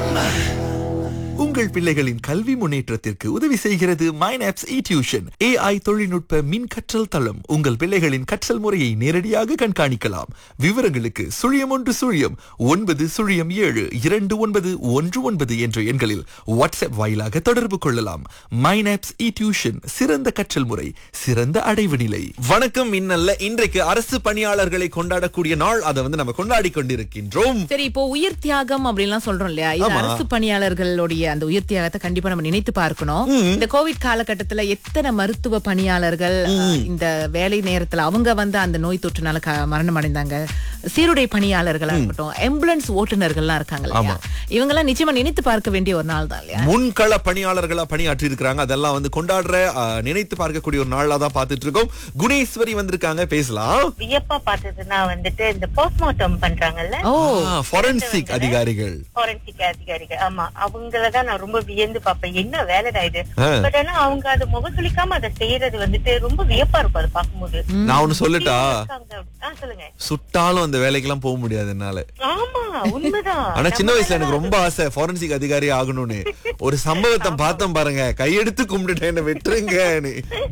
உங்கள் பிள்ளைகளின் கல்வி முன்னேற்றத்திற்கு உதவி செய்கிறது மைனாப்ஸ் இ டியூஷன் ஏஐ தொழில்நுட்ப மின் கற்றல் தளம் உங்கள் பிள்ளைகளின் கற்றல் முறையை நேரடியாக கண்காணிக்கலாம் விவரங்களுக்கு சுழியம் ஒன்று சுழியம் ஒன்பது சுழியம் ஏழு இரண்டு ஒன்பது ஒன்று ஒன்பது என்ற எண்களில் வாட்ஸ்அப் வாயிலாக தொடர்பு கொள்ளலாம் மைனாப்ஸ் இ டியூஷன் சிறந்த கற்றல் முறை சிறந்த அடைவு நிலை வணக்கம் இன்னல்ல இன்றைக்கு அரசு பணியாளர்களை கொண்டாடக்கூடிய நாள் அதை வந்து நம்ம கொண்டாடி கொண்டிருக்கின்றோம் சரி இப்போ உயிர் தியாகம் அப்படின்லாம் சொல்றோம் இல்லையா இது ஆமா. அரசு பணியாளர்களுடைய அந்த உயிர் தியாகத்தை கண்டிப்பா நம்ம நினைத்து பார்க்கணும் இந்த கோவிட் காலகட்டத்துல எத்தனை மருத்துவ பணியாளர்கள் அஹ், இந்த வேலை நேரத்துல அவங்க வந்து அந்த நோய் தொற்றுனால க- மரணம் அடைந்தாங்க சீருடை பணியாளர்களா இருக்கட்டும் ஆம்புலன்ஸ் ஓட்டுநர்கள்லாம் இருக்காங்க இல்லையா இவங்க எல்லாம் நிச்சயமா நினைத்து பார்க்க வேண்டிய ஒரு நாள் தான் இல்லையா முன்கள பணியாளர்களா பணியாற்றி இருக்காங்க அதெல்லாம் வந்து கொண்டாடுற ஆ, நினைத்து பார்க்கக்கூடிய ஒரு நாளா தான் பார்த்துட்டு இருக்கோம் குணேஸ்வரி வந்திருக்காங்க பேசலாம் வியப்பா பார்த்ததுன்னா வந்துட்டு இந்த போஸ்ட்மார்ட்டம் பண்றாங்கல்ல ஓ ஃபாரன்சிக் அதிகாரிகள் ஃபாரன்சிக் அதிகாரிகள் ஆமா அவங்களதான் நான் ரொம்ப வியந்து பார்ப்பேன் என்ன வேலைடா இது ஆ. பட் ஆனா அவங்க அதை முகசுளிக்காம அதை செய்யறது வந்துட்டு ரொம்ப வியப்பா இருக்கும் அதை பார்க்கும்போது நான் ஒண்ணு சொல்லட்டா இருக்காங்க. ஆ, சொல்லுங்க சுட்டாலும் அந்த வேலைக்கெல்லாம் போக முடியாது என்னால ஆமா உண்மைதான் ஆனா சின்ன நம்ம வயசுல எனக்கு ரொம்ப ஆசை ஃபாரன்சிக் அதிகாரி ஆகணும்னு ஒரு சம்பவத்தை பார்த்தோம் பாருங்க கையெடுத்து கும்பிட்டுட்டேன் என்ன வெட்டுருங்கன்னு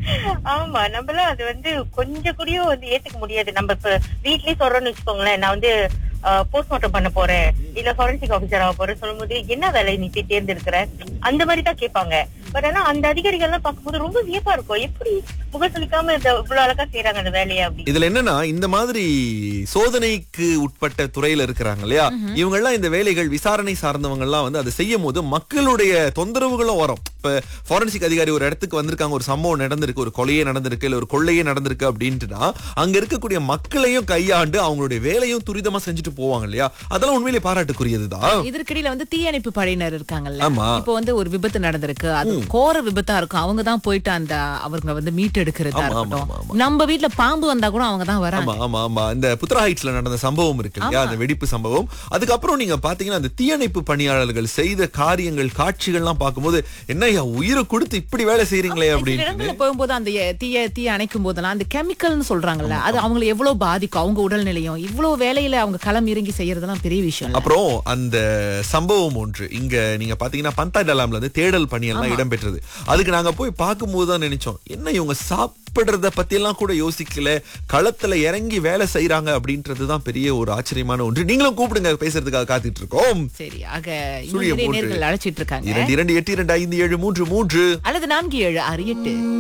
ஆமா நம்மளாம் அது வந்து கொஞ்சம் கூடயும் வந்து ஏத்துக்க முடியாது நம்ம இப்ப வீட்லயே சொல்றோம்னு வச்சுக்கோங்களேன் நான் வந்து போஸ்ட்மார்ட்டம் பண்ண போறேன் இல்ல ஃபாரன்சிக் ஆபீசர் ஆக போறேன் சொல்லும்போது என்ன வேலை நீ போய் தேர்ந்தெடுக்கிற அந்த மாதிரி தான் கேட்பாங்க பட் ஆனா அந்த அதிகாரிகள் எல்லாம் பார்க்கும்போது ரொம்ப வியப்பா இருக்கும் எப்படி முகசலிக்காம இந்த இவ்வளவு அழகா செய்யறாங்க அந்த வேலையை அப்படி இதுல என்னன்னா இந்த மாதிரி சோதனைக்கு உட்பட்ட துறையில இருக்கிறாங்க இல்லையா இவங்க எல்லாம் இந்த வேலைகள் விசாரணை சார்ந்தவங்க எல்லாம் வந்து அதை செய்யும் போது மக்களுடைய தொந்தரவுகளும் வரும் இப்ப ஃபாரன்சிக் அதிகாரி ஒரு இடத்துக்கு வந்திருக்காங்க ஒரு சம்பவம் நடந்திருக்கு ஒரு கொலையே நடந்திருக்கு இல்ல ஒரு கொள்ளையே நடந்திருக்கு அப்படின்ட்டுனா அங்க இருக்கக்கூடிய மக்களையும் கையாண்டு அவங்களுடைய வேலையும் துரிதமா செஞ்சுட்டு போவாங்க இல்லையா அதெல்லாம் உண்மையிலேயே பாராட்டுக்குரியதுதான் இதற்கிடையில வந்து தீயணைப்பு படையினர் இருக்காங்கல்ல ஆமா. இப்போ வந்து ஒரு விபத்து நடந்திருக்கு அது கோர விபத்தா இருக்கும் அவங்க தான் போயிட்டு அந்த அவங்க வந்து மீட்டு எடுக்கிறதா ஆமா, ஆமா, இருக்கட்டும் ஆமா, நம்ம வீட்ல பாம்பு வந்தா கூட அவங்க தான் வராங்க ஆமா ஆமா ஆமா இந்த புத்ரா ஹைட்ஸ்ல நடந்த சம்பவம் இருக்கு இல்லையா அந்த வெடிப்பு சம்பவம் அதுக்கப்புறம் நீங்க பாத்தீங்கன்னா அந்த தீயணைப்பு பணியாளர்கள் செய்த காரியங்கள் காட்சிகள்லாம் பார்க்கும்போது என்ன ஐயா உயிரை கொடுத்து இப்படி வேலை செய்றீங்களே சில அப்படின்னு இடங்கள்ல போகும்போது அந்த எ- தீய தீய அணைக்கும் போதெல்லாம் அந்த கெமிக்கல்னு சொல்றாங்கல்ல அது அவங்களை எவ்வளவு பாதிக்கும் அவங்க உடல்நிலையும் இவ்வளவு வேலையில அவங்க களம் இறங்கி செய்யறதெல்லாம் பெரிய விஷயம் இல்ல. அப்புறம் அந்த சம்பவம் ஒன்று இங்க நீங்க பாத்தீங்கன்னா பந்தா டலாம்ல வந்து தேடல் பணியெல்லாம் இடம்பெற்றது அதுக்கு நாங்க போய் பார்க்கும்போது தான் நினைச்சோம் என்ன இவங்க சாப்பிடுறத பத்தி எல்லாம் கூட யோசிக்கல களத்துல இறங்கி வேலை செய்யறாங்க அப்படின்றதுதான் பெரிய ஒரு ஆச்சரியமான ஒன்று நீங்களும் கூப்பிடுங்க பேசுறதுக்காக காத்துட்டு இருக்கோம் சரி ஆக இன்னும் சுழியம் நிறைய மூன்று. நேர்கள் அழைச்சிட்டு இருக்காங்க இரண்டு இரண்டு எட்டு இரண்டு ஐந்து ஏழு மூன்று மூன்று அல்லது நான்கு ஏழு ஆறு எட்டு